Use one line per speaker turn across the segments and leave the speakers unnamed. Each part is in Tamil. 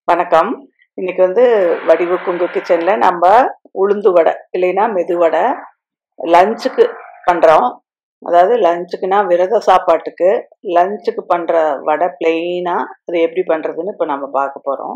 வணக்கம் இன்னைக்கு வந்து வடிவு குங்கு கிச்சனில் நம்ம உளுந்து வடை இல்லைன்னா மெதுவடை லஞ்சுக்கு பண்ணுறோம் அதாவது லஞ்சுக்குனா விரத சாப்பாட்டுக்கு லஞ்சுக்கு பண்ணுற வடை பிளெயினாக அது எப்படி பண்ணுறதுன்னு இப்போ நம்ம பார்க்க போகிறோம்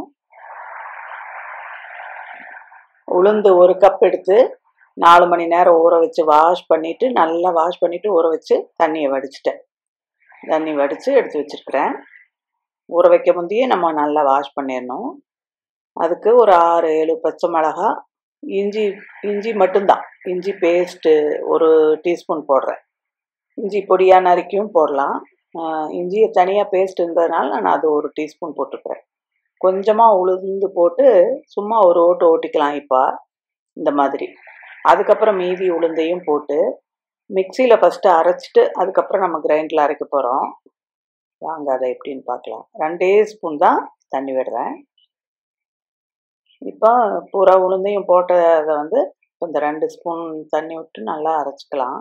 உளுந்து ஒரு கப் எடுத்து நாலு மணி நேரம் ஊற வச்சு வாஷ் பண்ணிவிட்டு நல்லா வாஷ் பண்ணிவிட்டு ஊற வச்சு தண்ணியை வடிச்சிட்டேன் தண்ணி வடித்து எடுத்து வச்சுருக்கிறேன் ஊற வைக்க முந்தையே நம்ம நல்லா வாஷ் பண்ணிடணும் அதுக்கு ஒரு ஆறு ஏழு பச்சை மிளகா இஞ்சி இஞ்சி மட்டும்தான் இஞ்சி பேஸ்ட்டு ஒரு டீஸ்பூன் போடுறேன் இஞ்சி பொடியாக நறுக்கியும் போடலாம் ஆஹ் இஞ்சியை தனியாக பேஸ்ட் இருந்ததுனால நான் அது ஒரு டீஸ்பூன் போட்டுக்கிறேன் கொஞ்சமாக உளுந்து போட்டு சும்மா ஒரு ஓட்டு ஓட்டிக்கலாம் இப்போ இந்த மாதிரி அதுக்கப்புறம் மீதி உளுந்தையும் போட்டு மிக்சியில் ஃபஸ்ட்டு அரைச்சிட்டு அதுக்கப்புறம் நம்ம கிரைண்டரில் அரைக்க போகிறோம் வாங்க அதை எப்படின்னு பார்க்கலாம் ரெண்டே ஸ்பூன் தான் தண்ணி விடுறேன் இப்போ பூரா உளுந்தையும் போட்டதை வந்து இந்த ரெண்டு ஸ்பூன் தண்ணி விட்டு நல்லா அரைச்சிக்கலாம்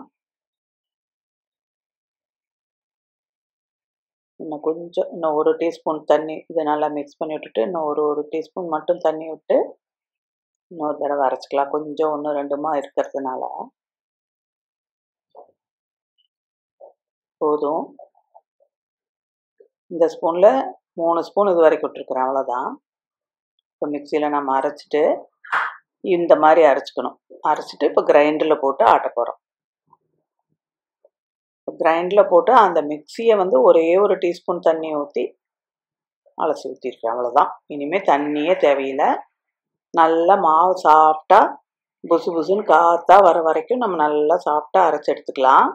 இன்னும் கொஞ்சம் இன்னும் ஒரு டீஸ்பூன் தண்ணி இதை நல்லா மிக்ஸ் பண்ணி விட்டுட்டு இன்னும் ஒரு ஒரு டீஸ்பூன் மட்டும் தண்ணி விட்டு இன்னொரு தடவை அரைச்சிக்கலாம் கொஞ்சம் ஒன்று ரெண்டுமா இருக்கிறதுனால போதும் இந்த ஸ்பூனில் மூணு ஸ்பூன் இது வரைக்கும் விட்டுருக்குறேன் அவ்வளோதான் இப்போ மிக்சியில் நம்ம அரைச்சிட்டு இந்த மாதிரி அரைச்சிக்கணும் அரைச்சிட்டு இப்போ கிரைண்டரில் போட்டு ஆட்ட போகிறோம் கிரைண்டரில் போட்டு அந்த மிக்சியை வந்து ஒரே ஒரு டீஸ்பூன் தண்ணி ஊற்றி அலசி ஊற்றிருக்கேன் அவ்வளோதான் இனிமேல் தண்ணியே தேவையில்லை நல்லா மாவு சாஃப்டாக புசு புசுன்னு காற்றா வர வரைக்கும் நம்ம நல்லா சாஃப்டாக அரைச்சி எடுத்துக்கலாம்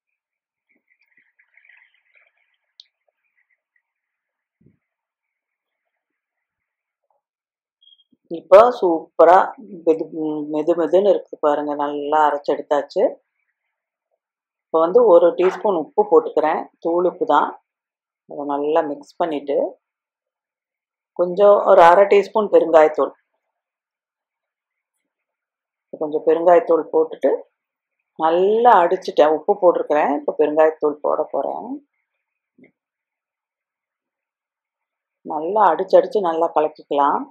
இப்போ சூப்பராக மெது மெது மெதுன்னு இருக்குது பாருங்கள் நல்லா அரைச்சி எடுத்தாச்சு இப்போ வந்து ஒரு டீஸ்பூன் உப்பு போட்டுக்கிறேன் தூள் உப்பு தான் அதை நல்லா மிக்ஸ் பண்ணிவிட்டு கொஞ்சம் ஒரு அரை டீஸ்பூன் பெருங்காயத்தூள் கொஞ்சம் பெருங்காயத்தூள் போட்டுட்டு நல்லா அடிச்சிட்டேன் உப்பு போட்டிருக்கிறேன் இப்போ பெருங்காயத்தூள் போட போகிறேன் நல்லா அடிச்சு அடித்து நல்லா கலக்கிக்கலாம்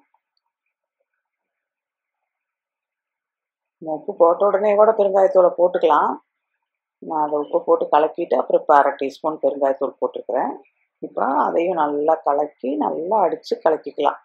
உப்பு போட்ட உடனே கூட பெருங்காயத்தூளை போட்டுக்கலாம் நான் அதை உப்பு போட்டு கலக்கிட்டு அப்புறம் இப்போ அரை டீஸ்பூன் பெருங்காயத்தூள் போட்டிருக்கிறேன் இப்போ அதையும் நல்லா கலக்கி நல்லா அடித்து கலக்கிக்கலாம்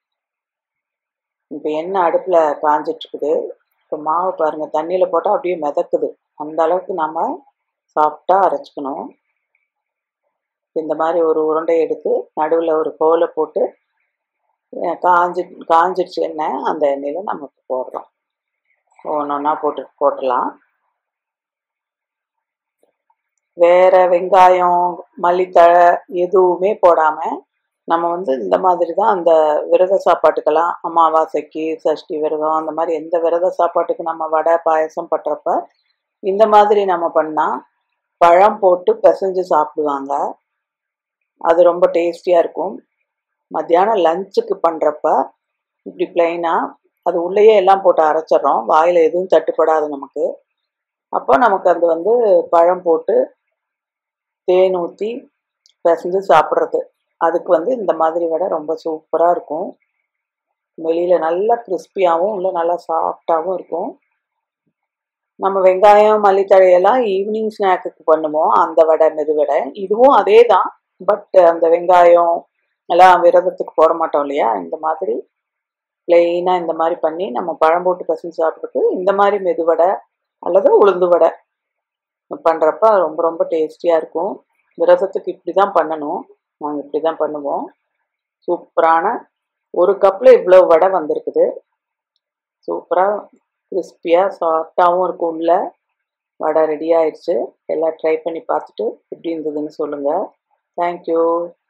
இப்போ எண்ணெய் அடுப்பில் காஞ்சிட்ருக்குது இப்போ மாவு பாருங்கள் தண்ணியில் போட்டால் அப்படியே மிதக்குது அந்த அளவுக்கு நம்ம சாஃப்டாக அரைச்சிக்கணும் இந்த மாதிரி ஒரு உருண்டை எடுத்து நடுவில் ஒரு கோலை போட்டு காஞ்சி காஞ்சிடுச்சு எண்ணெய் அந்த எண்ணெயில் நம்ம போடுறோம் ஒன்று ஒன்றா போட்டு போட்டுடலாம் வேற வெங்காயம் மல்லித்தழை எதுவுமே போடாமல் நம்ம வந்து இந்த மாதிரி தான் அந்த விரத சாப்பாட்டுக்கெல்லாம் அமாவாசைக்கு சஷ்டி விரதம் அந்த மாதிரி எந்த விரத சாப்பாட்டுக்கு நம்ம வடை பாயசம் பண்ணுறப்ப இந்த மாதிரி நம்ம பண்ணால் பழம் போட்டு பிசைஞ்சு சாப்பிடுவாங்க அது ரொம்ப டேஸ்டியாக இருக்கும் மத்தியானம் லஞ்சுக்கு பண்ணுறப்ப இப்படி பிளெயினாக அது உள்ளேயே எல்லாம் போட்டு அரைச்சிட்றோம் வாயில் எதுவும் தட்டுப்படாது நமக்கு அப்போ நமக்கு அது வந்து பழம் போட்டு தேன் ஊற்றி பிசைஞ்சு சாப்பிட்றது அதுக்கு வந்து இந்த மாதிரி வடை ரொம்ப சூப்பராக இருக்கும் வெளியில் நல்லா கிறிஸ்பியாகவும் உள்ள நல்லா சாஃப்டாகவும் இருக்கும் நம்ம வெங்காயம் மல்லித்தழையெல்லாம் ஈவினிங் ஸ்நாக்குக்கு பண்ணுவோம் அந்த வடை மெது வடை இதுவும் அதே தான் பட் அந்த வெங்காயம் எல்லாம் விரதத்துக்கு போட மாட்டோம் இல்லையா இந்த மாதிரி பிளெயினாக இந்த மாதிரி பண்ணி நம்ம பழம் போட்டு பசங்க சாப்பிட்றதுக்கு இந்த மாதிரி மெதுவடை அல்லது உளுந்து வடை பண்ணுறப்ப ரொம்ப ரொம்ப டேஸ்டியாக இருக்கும் விரதத்துக்கு இப்படி தான் பண்ணணும் நாங்கள் இப்படி தான் பண்ணுவோம் சூப்பரான ஒரு கப்பில் இவ்வளோ வடை வந்திருக்குது சூப்பராக கிறிஸ்பியாக சாஃப்டாகவும் இருக்கும் உள்ள வடை ரெடி ஆயிடுச்சு எல்லாம் ட்ரை பண்ணி பார்த்துட்டு எப்படி இருந்ததுன்னு சொல்லுங்கள் தேங்க்யூ